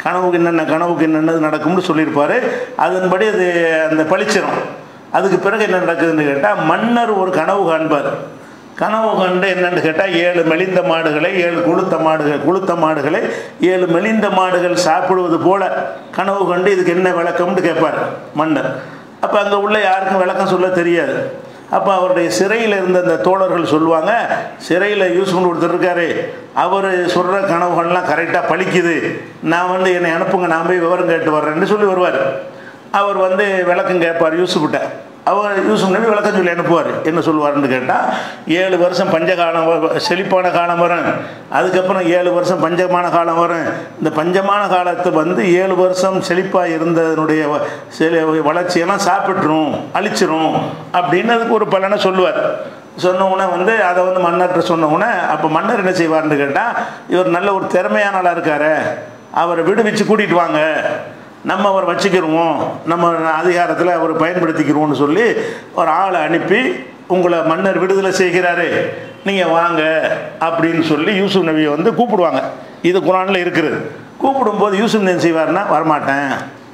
கனவுக்கு என்னென்ன கனவுக்கு என்னென்ன நடக்கும்னு சொல்லியிருப்பார் அதன்படி அது அந்த பளிச்சிடும் அதுக்கு பிறகு என்ன நடக்குதுன்னு கேட்டால் மன்னர் ஒரு கனவு காண்பார் கனவு கண்டு என்னன்னு கேட்டால் ஏழு மெலிந்த மாடுகளை ஏழு கொளுத்த மாடுகள் கொளுத்த மாடுகளை ஏழு மெலிந்த மாடுகள் சாப்பிடுவது போல கனவு கண்டு இதுக்கு என்ன விளக்கம்னு கேட்பார் மன்னர் அப்போ அங்கே உள்ள யாருக்கும் விளக்கம் சொல்ல தெரியாது அப்போ அவருடைய சிறையில் இருந்த அந்த தோழர்கள் சொல்லுவாங்க சிறையில் யூஸ் பண்ணி ஒருத்தர் இருக்காரு அவர் சொல்கிற கனவுகள்லாம் கரெக்டாக பழிக்குது நான் வந்து என்னை அனுப்புங்க நான் போய் விவரம் கேட்டு வர்றேன்னு சொல்லி வருவார் அவர் வந்து விளக்கம் கேட்பார் யூசுஃப்கிட்ட அவர் யூசுப் நபி விளக்கம் சொல்லி அனுப்புவார் என்ன சொல்லுவார்னு கேட்டால் ஏழு வருஷம் பஞ்சகாலம் வ- செழிப்பான காலம் வரும் அதுக்கப்புறம் ஏழு வருஷம் பஞ்சமான காலம் வரும் இந்த பஞ்சமான காலத்தை வந்து ஏழு வருஷம் செழிப்பாக இருந்ததனுடைய வ- செழி வளர்ச்சியெல்லாம் சாப்பிட்ரும் அழிச்சிரும் அப்படின்னு அதுக்கு ஒரு பலனை சொல்லுவார் சொன்ன உடனே வந்து அதை வந்து மன்னர்கிட்ட சொன்ன உடனே அப்போ மன்னர் என்ன செய்வார்னு கேட்டால் இவர் நல்ல ஒரு திறமையான ஆளாக இருக்காரு அவரை விடுவிச்சு கூட்டிகிட்டு வாங்க நம்ம அவர் வச்சுக்கிருவோம் நம்ம அதிகாரத்தில் அவர் பயன்படுத்திக்கிறோம்னு சொல்லி ஒரு ஆளை அனுப்பி உங்களை மன்னர் விடுதலை செய்கிறாரு நீங்கள் வாங்க அப்படின்னு சொல்லி யூசுப் நபியை வந்து கூப்பிடுவாங்க இது குரானில் இருக்குது கூப்பிடும்போது யூசுப் நபி என்ன செய்வார்னா வரமாட்டேன்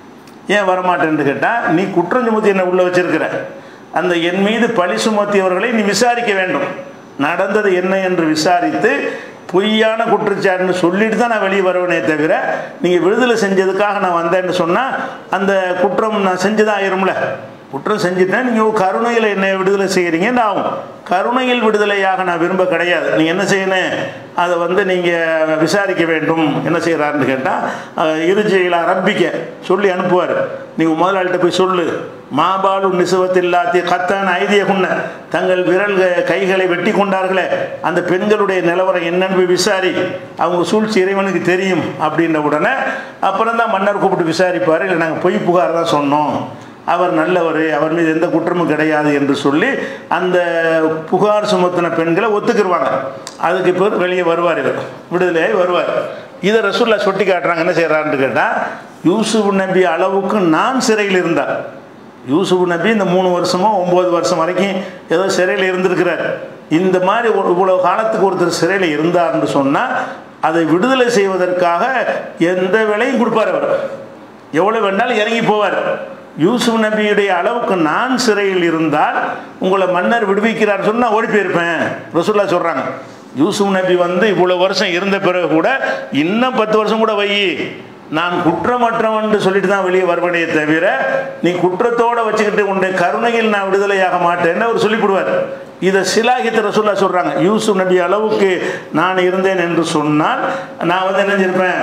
ஏன் வரமாட்டேன்னு கேட்டால் நீ குற்றம் சுமத்தி என்ன உள்ளே வச்சிருக்கிற அந்த என் மீது பழி சுமத்தியவர்களை நீ விசாரிக்க வேண்டும் நடந்தது என்ன என்று விசாரித்து பொய்யான குற்றச்சாட்டுன்னு சொல்லிட்டு தான் நான் வெளியே வருவேனே தவிர நீங்கள் விடுதலை செஞ்சதுக்காக நான் வந்தேன்னு சொன்னால் அந்த குற்றம் நான் செஞ்சுதான் ஆயிரும்ல குற்றம் செஞ்சுட்டேன் நீங்கள் கருணையில் என்னை விடுதலை செய்கிறீங்கன்னு ஆகும் கருணையில் விடுதலையாக நான் விரும்ப கிடையாது நீங்கள் என்ன செய்யணும் அதை வந்து நீங்கள் விசாரிக்க வேண்டும் என்ன செய்கிறாருன்னு கேட்டால் இருஜையில் ரப்பிக்க சொல்லி அனுப்புவார் நீங்கள் முதலாளிகிட்ட போய் சொல்லு மாபாலு நிசுவத்தில்லாத்திய கத்தான ஐதிய குன்ன தங்கள் விரல் கைகளை வெட்டி கொண்டார்களே அந்த பெண்களுடைய நிலவரம் என்னன்னு போய் விசாரி அவங்க சூழ்ச்சி இறைவனுக்கு தெரியும் அப்படின்ற உடனே அப்புறம் தான் மன்னர் கூப்பிட்டு விசாரிப்பார் இல்லை நாங்கள் பொய் புகார் தான் சொன்னோம் அவர் நல்லவர் அவர் மீது எந்த குற்றமும் கிடையாது என்று சொல்லி அந்த புகார் சுமத்தின பெண்களை ஒத்துக்கிருவாங்க அதுக்கு பேர் வெளியே வருவார் இவர் விடுதலையாகி வருவார் இதை ரசூல்லா சொட்டி காட்டுறாங்க என்ன செய்கிறாருன்னு கேட்டால் யூசுப் நபி அளவுக்கு நான் சிறையில் இருந்தார் யூசுப் நபி இந்த மூணு வருஷமோ ஒம்பது வருஷம் வரைக்கும் ஏதோ சிறையில் இருந்திருக்கிறார் இந்த மாதிரி ஒரு இவ்வளோ காலத்துக்கு ஒருத்தர் சிறையில் இருந்தார்னு சொன்னால் அதை விடுதலை செய்வதற்காக எந்த விலையும் கொடுப்பார் அவர் எவ்வளோ வேணாலும் இறங்கி போவார் யூசுப் நபியுடைய அளவுக்கு நான் சிறையில் இருந்தால் உங்களை மன்னர் விடுவிக்கிறார் சொன்னால் ஓடி போயிருப்பேன் ரசூல்லா சொல்கிறாங்க யூசுப் நபி வந்து இவ்வளோ வருஷம் இருந்த பிறகு கூட இன்னும் பத்து வருஷம் கூட வை நான் குற்றமற்றவன் சொல்லிட்டு தான் வெளியே வருவனே தவிர நீ குற்றத்தோட வச்சுக்கிட்டு உன்னுடைய கருணையில் நான் விடுதலையாக மாட்டேன்னு அவர் சொல்லிவிடுவார் இதை சிலாகித்த ரசூல்லா சொல்கிறாங்க யூசுப் நபி அளவுக்கு நான் இருந்தேன் என்று சொன்னால் நான் வந்து நினைஞ்சிருப்பேன்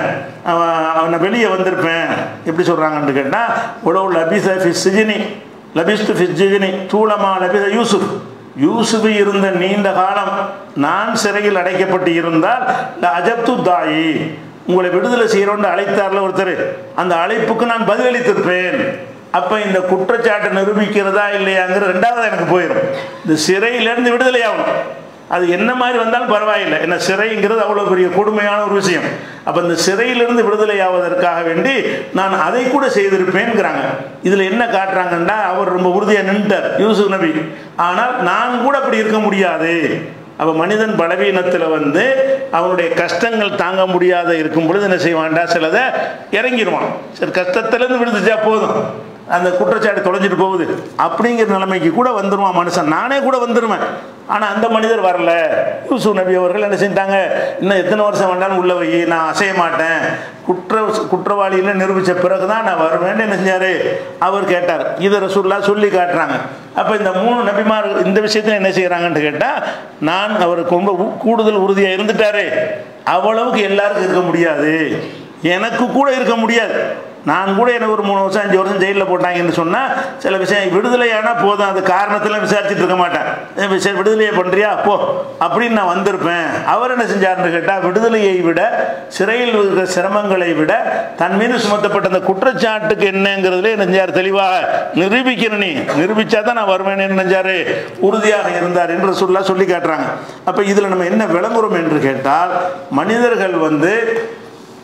அவனை வெளியே வந்திருப்பேன் எப்படி சொல்கிறாங்கன்னு கேட்டால் உழவு லபிச ஃபிஸ் சிஜினி லபிஸ்து ஃபிஸ் ஜிஜினி தூளமா லபிச யூசுப் யூசுஃபு இருந்த நீண்ட காலம் நான் சிறையில் அடைக்கப்பட்டு இருந்தால் அஜப்து தாயி உங்களை விடுதலை செய்கிறோன்னு அழைத்தார்ல ஒருத்தர் அந்த அழைப்புக்கு நான் பதிலளித்திருப்பேன் அப்போ இந்த குற்றச்சாட்டை நிரூபிக்கிறதா இல்லையாங்கிற ரெண்டாவது எனக்கு போயிடும் இந்த சிறையிலேருந்து விடுதலை ஆகணும் அது என்ன மாதிரி வந்தாலும் பரவாயில்லை என்ன சிறைங்கிறது அவ்வளோ பெரிய கொடுமையான ஒரு விஷயம் அப்போ இந்த சிறையிலிருந்து விடுதலை ஆவதற்காக வேண்டி நான் அதை கூட செய்திருப்பேன்ங்கிறாங்க இதில் என்ன காட்டுறாங்கன்னா அவர் ரொம்ப உறுதியாக நின்றுட்டார் யூசுப் நபி ஆனால் நான் கூட அப்படி இருக்க முடியாது அப்போ மனிதன் பலவீனத்தில் வந்து அவனுடைய கஷ்டங்கள் தாங்க முடியாத இருக்கும் பொழுது என்ன செய்வான்டா சிலதை இறங்கிடுவான் சரி கஷ்டத்திலேருந்து விடுத்துச்சா போதும் அந்த குற்றச்சாட்டு தொலைஞ்சிட்டு போகுது அப்படிங்கிற நிலைமைக்கு கூட வந்துடுவான் மனுஷன் நானே கூட வந்துடுவேன் ஆனால் அந்த மனிதர் வரல யூசுப் நபி அவர்கள் என்ன செஞ்சிட்டாங்க இன்னும் எத்தனை வருஷம் வேண்டாலும் உள்ள வை நான் அசைய மாட்டேன் குற்ற குற்றவாளின்னு நிரூபித்த பிறகு தான் நான் வருவேன்னு என்ன செஞ்சார் அவர் கேட்டார் இதை ரசூல்லா சொல்லி காட்டுறாங்க அப்போ இந்த மூணு நபிமார் இந்த விஷயத்தில் என்ன செய்கிறாங்கன்னு கேட்டால் நான் அவருக்கு ரொம்ப உ- கூடுதல் உறுதியாக இருந்துட்டாரு அவ்வளவுக்கு எல்லாருக்கும் இருக்க முடியாது எனக்கு கூட இருக்க முடியாது நான் கூட எனக்கு ஒரு மூணு வருஷம் அஞ்சு வருஷம் ஜெயிலில் போட்டாங்கன்னு சொன்னால் சில விஷயம் விடுதலையானா போதும் அது காரணத்தில் விசாரிச்சுட்டு இருக்க மாட்டேன் ஏ, சரி விடுதலையை பண்ணுறியா போ அப்படின்னு நான் வந்திருப்பேன் அவர் என்ன செஞ்சாருன்னு கேட்டால் விடுதலையை விட சிறையில் இருக்கிற சிரமங்களை விட தன் மீது சுமத்தப்பட்ட அந்த குற்றச்சாட்டுக்கு என்னங்கிறதுல என்ன செஞ்சார் தெளிவாக நிரூபிக்கணும் நீ நிரூபிச்சா தான் நான் வருவேன் என்ன செஞ்சார் உறுதியாக இருந்தார் என்று சொல்ல சொல்லி காட்டுறாங்க அப்போ இதில் நம்ம என்ன விளங்குறோம் என்று கேட்டால் மனிதர்கள் வந்து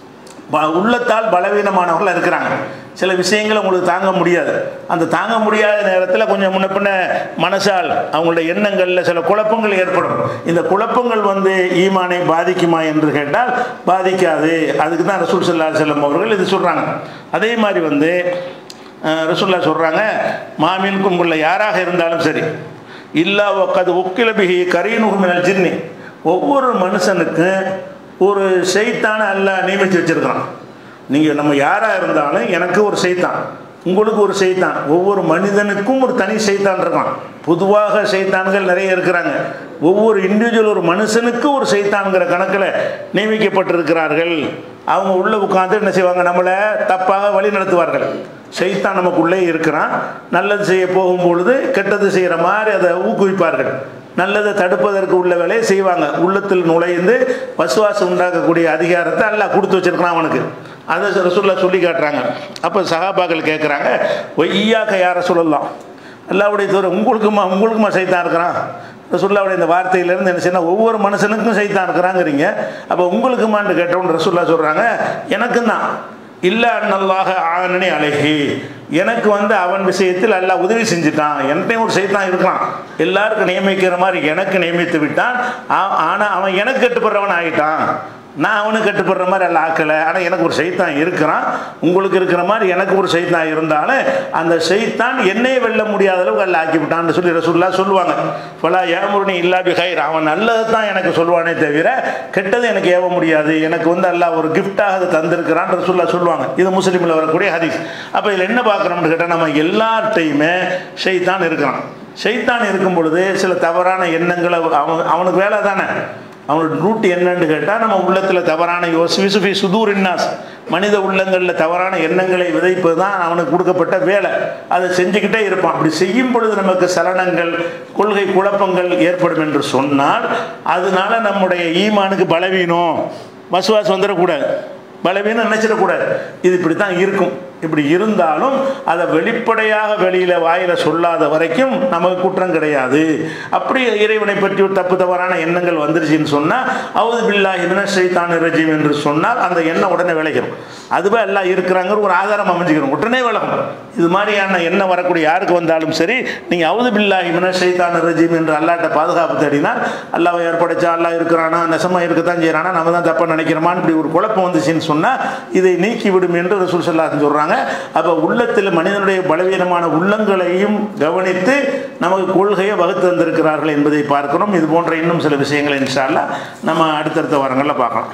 ப- உள்ளத்தால் பலவீனமானவர்கள் இருக்கிறாங்க சில விஷயங்களை உங்களுக்கு தாங்க முடியாது அந்த தாங்க முடியாத நேரத்தில் கொஞ்சம் முன்ன பின்ன மனசால் அவங்களுடைய எண்ணங்களில் சில குழப்பங்கள் ஏற்படும் இந்த குழப்பங்கள் வந்து ஈமானை பாதிக்குமா என்று கேட்டால் பாதிக்காது அதுக்கு தான் ரசூல் சல்லா செல்லம் அவர்கள் இது சொல்கிறாங்க அதே மாதிரி வந்து அஹ், ரசூல்லா சொல்கிறாங்க மாமீனுக்கும் உள்ள யாராக இருந்தாலும் சரி இல்லா ஒக்கது உக்கிலபிகி கரீனுகுமினல் ஜின்னி ஒவ்வொரு மனுஷனுக்கும் ஒரு செய்தான அல்லாஹ் நியமித்து வச்சிருக்கிறான் நீங்கள் நம்ம யாராக இருந்தாலும் எனக்கு ஒரு செய்தான் உங்களுக்கு ஒரு செய்தான் ஒவ்வொரு மனிதனுக்கும் ஒரு தனி செய்தான் இருக்கான் பொதுவாக செய்தான்கள் நிறைய இருக்கிறாங்க ஒவ்வொரு இண்டிவிஜுவல் ஒரு மனுஷனுக்கு ஒரு செய்தான்கிற கணக்கில் நியமிக்கப்பட்டிருக்கிறார்கள் அவங்க உள்ளே உட்காந்து என்ன செய்வாங்க நம்மளை தப்பாக வழி நடத்துவார்கள் செய்தான் நமக்குள்ளே இருக்கிறான் நல்லது செய்ய போகும்பொழுது கெட்டது செய்கிற மாதிரி அதை ஊக்குவிப்பார்கள் நல்லதை தடுப்பதற்கு உள்ள வேலையை செய்வாங்க உள்ளத்தில் நுழைந்து வசுவாசம் உண்டாக்கக்கூடிய அதிகாரத்தை அல்லாஹ் கொடுத்து வச்சிருக்கிறான் அவனுக்கு அதை ரசூல்லா சொல்லி காட்டுறாங்க அப்போ சகாபாக்கள் கேட்குறாங்க ஒய்யாக்க யாரை சொல்லலாம் அல்லாவுடைய தூரம் உங்களுக்குமா உங்களுக்குமா சைத்தான் இருக்கிறான் ரசுல்லாவுடைய இந்த வார்த்தையிலேருந்து என்ன செய்யணும் ஒவ்வொரு மனுஷனுக்கும் சைத்தான் இருக்கிறாங்கிறீங்க அப்போ உங்களுக்குமான்னு கேட்டவன் ரசுல்லா சொல்கிறாங்க எனக்கும் தான் இல்லை அன்னல்லாக ஆனனி அழகி எனக்கு வந்து அவன் விஷயத்தில் அல்லாஹ் உதவி செஞ்சுட்டான் என்கிட்டயும் ஒரு சைத்தான் இருக்கான் எல்லாருக்கும் நியமிக்கிற மாதிரி எனக்கு நியமித்து விட்டான் ஆனால் அவன் எனக்கு கட்டுப்படுறவன் ஆகிட்டான் நான் அவனுக்கு கட்டுப்படுற மாதிரி எல்லாம் ஆக்கலை ஆனால் எனக்கு ஒரு செய்தான் இருக்கிறான் உங்களுக்கு இருக்கிற மாதிரி எனக்கு ஒரு செய்தான் இருந்தாலும் அந்த செய்தான் என்னையே வெல்ல முடியாத அளவுக்கு அல்ல ஆக்கி விட்டான்னு சொல்லி ரசூல்லா சொல்லுவாங்க ஃபலா ஏமுருனி இல்லாபி ஹைர் அவன் நல்லது தான் எனக்கு சொல்லுவானே தவிர கெட்டது எனக்கு ஏவ முடியாது எனக்கு வந்து அல்லாஹ் ஒரு கிஃப்டாக அதை தந்திருக்கிறான் ரசூல்லா சொல்லுவாங்க இது முஸ்லீமில் வரக்கூடிய ஹதீஸ் அப்போ இதில் என்ன பார்க்குறோம்னு கேட்டால் நம்ம எல்லார்ட்டையுமே ஷைத்தான் இருக்கிறான் ஷைத்தான் இருக்கும் பொழுது சில தவறான எண்ணங்களை அவன் அவனுக்கு வேலை தானே அவனோட ரூட் என்னன்னு கேட்டால் நம்ம உள்ளத்தில் தவறான யோசி விசுஃபி சுதூர் இன்னாஸ் மனித உள்ளங்களில் தவறான எண்ணங்களை விதைப்பது தான் அவனுக்கு கொடுக்கப்பட்ட வேலை அதை செஞ்சுக்கிட்டே இருப்பான் அப்படி செய்யும் பொழுது நமக்கு சலனங்கள் கொள்கை குழப்பங்கள் ஏற்படும் என்று சொன்னால் அதனால நம்முடைய ஈமானுக்கு பலவீனம் வசுவாசம் வந்துடக்கூடாது பலவீனம் நினைச்சிடக்கூடாது இது இப்படி தான் இருக்கும் இப்படி இருந்தாலும் அதை வெளிப்படையாக வெளியில் வாயில சொல்லாத வரைக்கும் நமக்கு குற்றம் கிடையாது அப்படி இறைவனை பற்றி ஒரு தப்பு தவறான எண்ணங்கள் வந்துருச்சுன்னு சொன்னால் அவது பில்லா இமின சைத்தான் ரஜீம் என்று சொன்னால் அந்த எண்ணம் உடனே விளைக்கும் அதுவே எல்லாம் இருக்கிறாங்கிற ஒரு ஆதாரம் அமைஞ்சுக்கணும் உடனே விலகும் இது மாதிரியான எண்ணம் வரக்கூடிய யாருக்கு வந்தாலும் சரி நீங்கள் அவது பில்லா இமின சைத்தான் ரஜீம் என்று அல்லாட்ட பாதுகாப்பு தேடினால் அல்லாவை ஏற்படைச்சா அல்லா இருக்கிறானா நெசமாக இருக்கத்தான் செய்கிறானா நம்ம தான் தப்பாக நினைக்கிறோமான்னு இப்படி ஒரு குழப்பம் வந்துச்சுன்னு சொன்னால் இதை நீக்கி விடும் என்று ரசூல் சொல்லாஹ் சொல்கிறாங்க அப்போ உள்ளத்தில் மனிதனுடைய பலவீனமான உள்ளங்களையும் கவனித்து நமக்கு கொள்கையை வகுத்து வந்திருக்கிறார்கள் என்பதை பார்க்கிறோம் இது போன்ற இன்னும் சில விஷயங்களை இன்ஷால்லா நம்ம அடுத்தடுத்த வாரங்களில் பார்க்கலாம்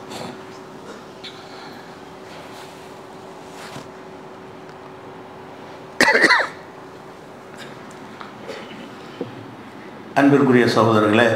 அன்பிற்குரிய சகோதரர்களே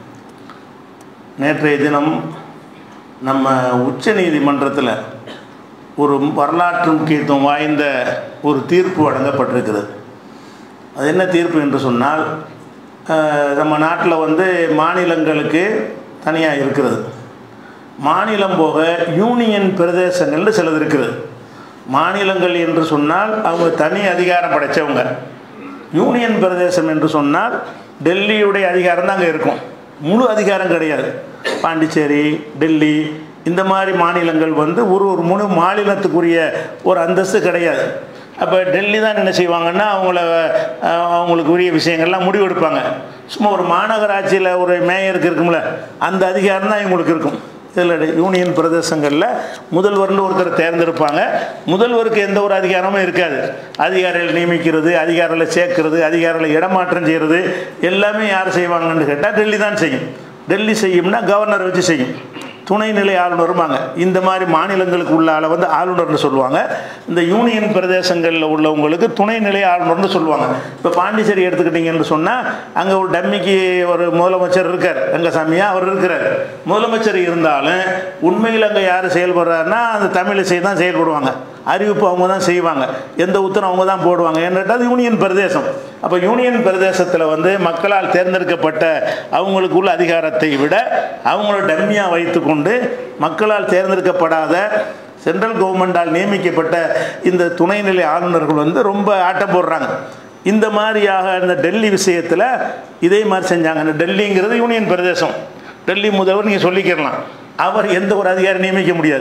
நேற்றைய தினம் நம்ம உச்ச நீதிமன்றத்தில் ஒரு வரலாற்று முக்கியத்துவம் வாய்ந்த ஒரு தீர்ப்பு வழங்கப்பட்டிருக்கிறது அது என்ன தீர்ப்பு என்று சொன்னால் அஹ், நம்ம நாட்டில் வந்து மாநிலங்களுக்கு தனியாக இருக்கிறது மாநிலம் போக யூனியன் பிரதேசங்கள்னு சிலது இருக்கிறது மாநிலங்கள் என்று சொன்னால் அவங்க தனி அதிகாரம் படைத்தவங்க யூனியன் பிரதேசம் என்று சொன்னால் டெல்லியுடைய அதிகாரம் தான் அங்கே இருக்கும் முழு அதிகாரம் கிடையாது பாண்டிச்சேரி டெல்லி இந்த மாதிரி மாநிலங்கள் வந்து ஒரு ஒரு முழு மாநிலத்துக்குரிய ஒரு அந்தஸ்து கிடையாது அப்போ டெல்லி தான் என்ன செய்வாங்கன்னா அவங்கள அஹ், அவங்களுக்கு உரிய விஷயங்கள்லாம் முடிவெடுப்பாங்க சும்மா ஒரு மாநகராட்சியில் ஒரு மேயருக்கு இருக்கும்ல அந்த அதிகாரம் தான் இவங்களுக்கு இருக்கும் இதில் யூனியன் பிரதேசங்களில் முதல்வர்னு ஒருத்தர் தேர்ந்தெடுப்பாங்க முதல்வருக்கு எந்த ஒரு அதிகாரமும் இருக்காது அதிகாரிகள் நியமிக்கிறது அதிகாரிகளை சேர்க்கிறது அதிகாரிகளை இடமாற்றம் செய்கிறது எல்லாமே யார் செய்வாங்கன்னு கேட்டால் டெல்லி தான் செய்யும் டெல்லி செய்யும்னா கவர்னர் வச்சு செய்யும் துணைநிலை ஆளுநருமாங்க இந்த மாதிரி மாநிலங்களுக்கு உள்ள ஆளை வந்து ஆளுநர்னு சொல்லுவாங்க இந்த யூனியன் பிரதேசங்களில் உள்ளவங்களுக்கு துணைநிலை ஆளுநர்னு சொல்லுவாங்க இப்போ பாண்டிச்சேரி எடுத்துக்கிட்டிங்கன்னு சொன்னால் அங்கே ஒரு டம்மிக்கு ஒரு முதலமைச்சர் இருக்கார் ரங்கசாமியா அவர் இருக்கிறார் முதலமைச்சர் இருந்தாலும் உண்மையில் அங்கே யார் செயல்படுறாருன்னா அந்த தமிழிசை தான் செயல்படுவாங்க அறிவிப்பு அவங்க தான் செய்வாங்க எந்த உத்தரவு அவங்க தான் போடுவாங்க ஏன்னு அது யூனியன் பிரதேசம் அப்போ யூனியன் பிரதேசத்தில் வந்து மக்களால் தேர்ந்தெடுக்கப்பட்ட அவங்களுக்கு உள்ள அதிகாரத்தை விட அவங்கள டம்மியாக வைத்துக்கொண்டு மக்களால் தேர்ந்தெடுக்கப்படாத சென்ட்ரல் கவர்மெண்டால் நியமிக்கப்பட்ட இந்த துணைநிலை ஆளுநர்கள் வந்து ரொம்ப ஆட்டம் போடுறாங்க இந்த மாதிரியாக இந்த டெல்லி விஷயத்தில் இதே மாதிரி செஞ்சாங்க இந்த டெல்லிங்கிறது யூனியன் பிரதேசம் டெல்லி முதல்வர் நீங்கள் சொல்லிக்கிறலாம் அவர் எந்த ஒரு அதிகாரி நியமிக்க முடியாது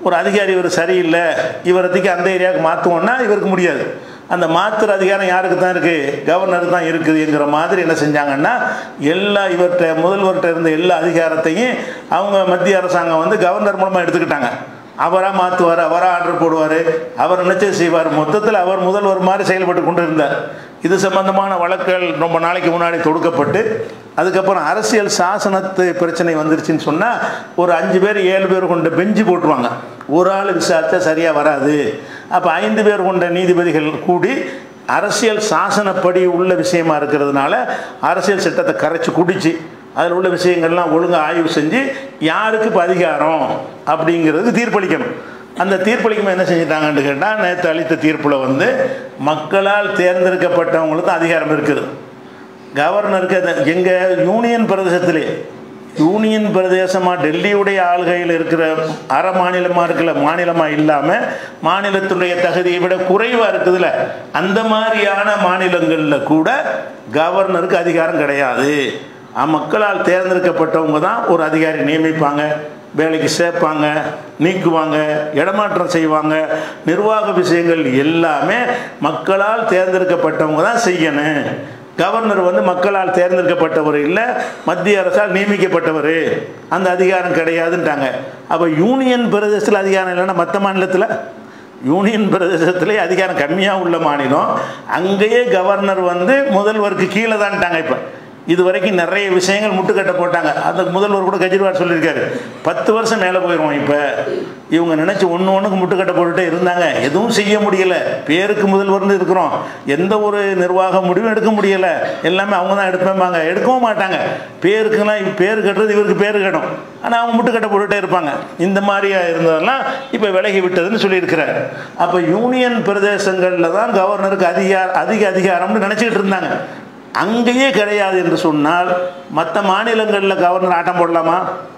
ஒரு அதிகாரி இவர் சரியில்லை இவரத்துக்கு அந்த ஏரியாவுக்கு மாற்றுவோன்னா இவருக்கு முடியாது அந்த மாற்றுற அதிகாரம் யாருக்கு தான் இருக்குது கவர்னருக்கு தான் இருக்குதுங்கிற மாதிரி என்ன செஞ்சாங்கன்னா எல்லா இவர்கிட்ட முதல்வர்கிட்ட இருந்த எல்லா அதிகாரத்தையும் அவங்க மத்திய அரசாங்கம் வந்து கவர்னர் மூலமாக எடுத்துக்கிட்டாங்க அவராக மாற்றுவார் அவராக ஆர்டர் போடுவார் அவர் நினைச்சது செய்வார் மொத்தத்தில் அவர் முதல்வர் மாதிரி செயல்பட்டு கொண்டு இருந்தார் இது சம்பந்தமான வழக்குகள் ரொம்ப நாளைக்கு முன்னாடி தொடுக்கப்பட்டு அதுக்கப்புறம் அரசியல் சாசனத்து பிரச்சனை வந்துருச்சுன்னு சொன்னால் ஒரு அஞ்சு பேர் ஏழு பேர் கொண்ட பெஞ்சு போட்டுருவாங்க ஒரு ஆள் விசாரித்தா சரியாக வராது அப்போ ஐந்து பேர் கொண்ட நீதிபதிகள் கூடி அரசியல் சாசனப்படி உள்ள விஷயமா இருக்கிறதுனால அரசியல் சட்டத்தை கரைச்சி குடிச்சு அதில் உள்ள விஷயங்கள்லாம் ஒழுங்காக ஆய்வு செஞ்சு யாருக்கு இப்போ அதிகாரம் அப்படிங்கிறதுக்கு தீர்ப்பளிக்கணும் அந்த தீர்ப்பளிக்கும் என்ன செஞ்சிட்டாங்கன்னு கேட்டால் நேற்று அளித்த தீர்ப்பில் வந்து மக்களால் தேர்ந்தெடுக்கப்பட்டவங்களுக்கு தான் அதிகாரம் இருக்குது கவர்னருக்கு அது எங்கள் யூனியன் பிரதேசத்திலே யூனியன் பிரதேசமாக டெல்லியுடைய ஆளுகையில் இருக்கிற அரை மாநிலமாக இருக்கிற மாநிலமாக இல்லாமல் மாநிலத்துடைய தகுதியை விட குறைவாக இருக்குதுல்ல அந்த மாதிரியான மாநிலங்களில் கூட கவர்னருக்கு அதிகாரம் கிடையாது மக்களால் தேர்ந்தெடுக்கப்பட்டவங்க தான் ஒரு அதிகாரி நியமிப்பாங்க வேலைக்கு சேர்ப்பாங்க நீக்குவாங்க இடமாற்றம் செய்வாங்க நிர்வாக விஷயங்கள் எல்லாமே மக்களால் தேர்ந்தெடுக்கப்பட்டவங்க தான் செய்யணும் கவர்னர் வந்து மக்களால் தேர்ந்தெடுக்கப்பட்டவர் இல்லை மத்திய அரசால் நியமிக்கப்பட்டவர் அந்த அதிகாரம் கிடையாதுன்ட்டாங்க அப்போ யூனியன் பிரதேசத்தில் அதிகாரம் இல்லைன்னா மற்ற மாநிலத்தில் யூனியன் பிரதேசத்திலே அதிகாரம் கம்மியாக உள்ள மாநிலம் அங்கேயே கவர்னர் வந்து முதல்வருக்கு கீழே தான்ட்டாங்க இப்போ இது வரைக்கும் நிறைய விஷயங்கள் முட்டுக்கட்டை போட்டாங்க அந்த முதல்வர் கூட கெஜ்ரிவால் சொல்லியிருக்காரு பத்து வருஷம் மேலே போயிடுவோம் இப்போ இவங்க நினச்சி ஒன்று ஒன்றுக்கு முட்டுக்கட்டை போட்டுட்டே இருந்தாங்க எதுவும் செய்ய முடியலை பேருக்கு முதல்வர்னு இருக்கிறோம் எந்த ஒரு நிர்வாக முடிவும் எடுக்க முடியலை எல்லாமே அவங்க தான் எடுப்பேம்பாங்க எடுக்கவும் மாட்டாங்க பேருக்குலாம் பேர் கட்டுறது இவருக்கு பேர் கட்டும் ஆனால் அவங்க முட்டுக்கட்டை போட்டுகிட்டே இருப்பாங்க இந்த மாதிரியா இருந்ததெல்லாம் இப்போ விலகி விட்டதுன்னு சொல்லியிருக்கிறார் அப்போ யூனியன் பிரதேசங்களில் தான் கவர்னருக்கு அதிகார அதிக அதிகாரம்னு நினச்சிக்கிட்டு இருந்தாங்க அங்கேயே கிடையாது என்று சொன்னால் மற்ற மாநிலங்களில் கவர்னர் ஆட்டம் போடலாமா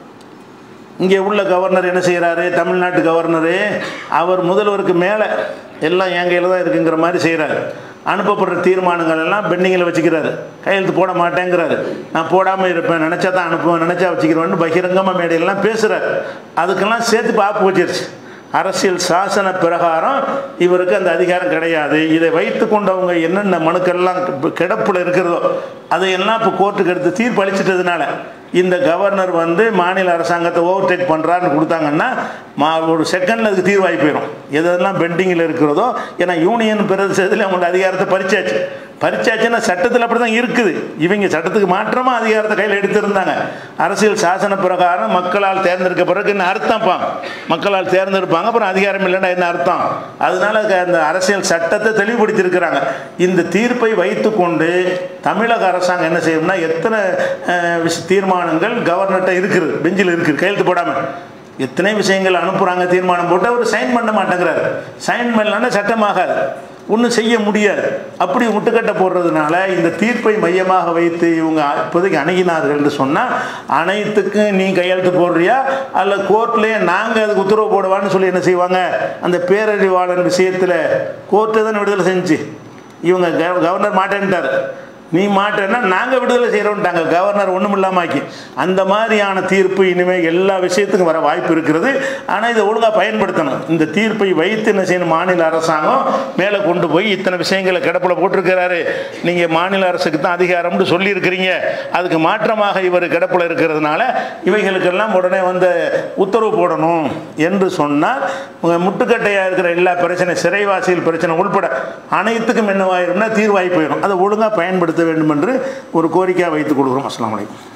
இங்கே உள்ள கவர்னர் என்ன செய்கிறாரு தமிழ்நாட்டு கவர்னரு அவர் முதல்வருக்கு மேலே எல்லாம் என் கையில் தான் இருக்குங்கிற மாதிரி செய்கிறாரு அனுப்பப்படுற தீர்மானங்கள் எல்லாம் பெண்டிங்கில் வச்சுக்கிறாரு கையெழுத்து போட மாட்டேங்கிறாரு நான் போடாமல் இருப்பேன் நினச்சா தான் அனுப்புவேன் நினச்சா வச்சுக்கிறேன்னு பகிரங்கமாக மேடையெல்லாம் பேசுகிறார் அதுக்கெல்லாம் சேர்த்து பாப்பு வச்சிருச்சு அரசியல் சாசன பிரகாரம் இவருக்கு அந்த அதிகாரம் கிடையாது இதை வைத்து கொண்டவங்க என்னென்ன மனுக்கள்லாம் கிடப்பில் இருக்கிறதோ அதையெல்லாம் இப்போ கோர்ட்டுக்கு எடுத்து தீர்ப்பு அளிச்சிட்டதுனால இந்த கவர்னர் வந்து மாநில அரசாங்கத்தை ஓவர்டேக் பண்ணுறான்னு கொடுத்தாங்கன்னா மா ஒரு செகண்டில் அதுக்கு தீர்வாகி போயிடும் எதெல்லாம் பெண்டிங்கில் இருக்கிறதோ ஏன்னா யூனியன் பிரதேசத்தில் அவங்களோட அதிகாரத்தை பறிச்சாச்சு பறிச்சாச்சுன்னா சட்டத்தில் அப்படி தான் இருக்குது இவங்க சட்டத்துக்கு மாற்றமாக அதிகாரத்தை கையில் எடுத்திருந்தாங்க அரசியல் சாசன பிரகாரம் மக்களால் தேர்ந்தெடுக்க என்ன அர்த்தம்ப்பா மக்களால் தேர்ந்தெடுப்பாங்க அப்புறம் அதிகாரம் இல்லைன்னா என்ன அர்த்தம் அதனால அந்த அரசியல் சட்டத்தை தெளிவுபடுத்தியிருக்கிறாங்க இந்த தீர்ப்பை வைத்துக்கொண்டு தமிழக அரசாங்கம் என்ன செய்யணும்னா எத்தனை தீர்மானங்கள் கவர்னர்கிட்ட இருக்குது பெஞ்சில் இருக்குது கையெழுத்து போடாமல் எத்தனை விஷயங்கள் அனுப்புகிறாங்க தீர்மானம் போட்டு அவர் சைன் பண்ண மாட்டேங்கிறார் சைன் பண்ணலன்னா சட்டமாகாது ஒன்றும் செய்ய முடியாது அப்படி முட்டுக்கட்டை போடுறதுனால இந்த தீர்ப்பை மையமாக வைத்து இவங்க இப்போதைக்கு அணுகினார்கள் என்று சொன்னால் அனைத்துக்கும் நீ கையெழுத்து போடுறியா அல்ல கோர்ட்லேயே நாங்கள் அதுக்கு உத்தரவு போடுவான்னு சொல்லி என்ன செய்வாங்க அந்த பேரறிவாளன் விஷயத்தில் கோர்ட்டு தான் விடுதலை செஞ்சு இவங்க கவர்னர் மாட்டேன்ட்டார் நீ மாட்டேன்னா நாங்கள் விடுதலை செய்கிறோன்ட்டாங்க கவர்னர் ஒன்றும் இல்லாமாக்கி அந்த மாதிரியான தீர்ப்பு இனிமேல் எல்லா விஷயத்துக்கும் வர வாய்ப்பு இருக்கிறது ஆனால் இதை ஒழுங்காக பயன்படுத்தணும் இந்த தீர்ப்பை வைத்து என்ன செய்யணும் மாநில அரசாங்கம் மேலே கொண்டு போய் இத்தனை விஷயங்களை கிடப்பில் போட்டிருக்கிறாரு நீங்கள் மாநில அரசுக்கு தான் அதிகாரம்னு சொல்லியிருக்கிறீங்க அதுக்கு மாற்றமாக இவர் கிடப்பில் இருக்கிறதுனால இவைகளுக்கெல்லாம் உடனே வந்து உத்தரவு போடணும் என்று சொன்னால் முட்டுக்கட்டையாக இருக்கிற எல்லா பிரச்சனை சிறைவாசிகள் பிரச்சனை உள்பட அனைத்துக்கும் என்னவாயிரும்னா தீர்வாகி போயிடும் அதை ஒழுங்காக பயன்படுத்த வேண்டும் என்று ஒரு கோரிக்கையாக வைத்துக் கொள்கிறோம் அஸ்லாம் வலைக்கம்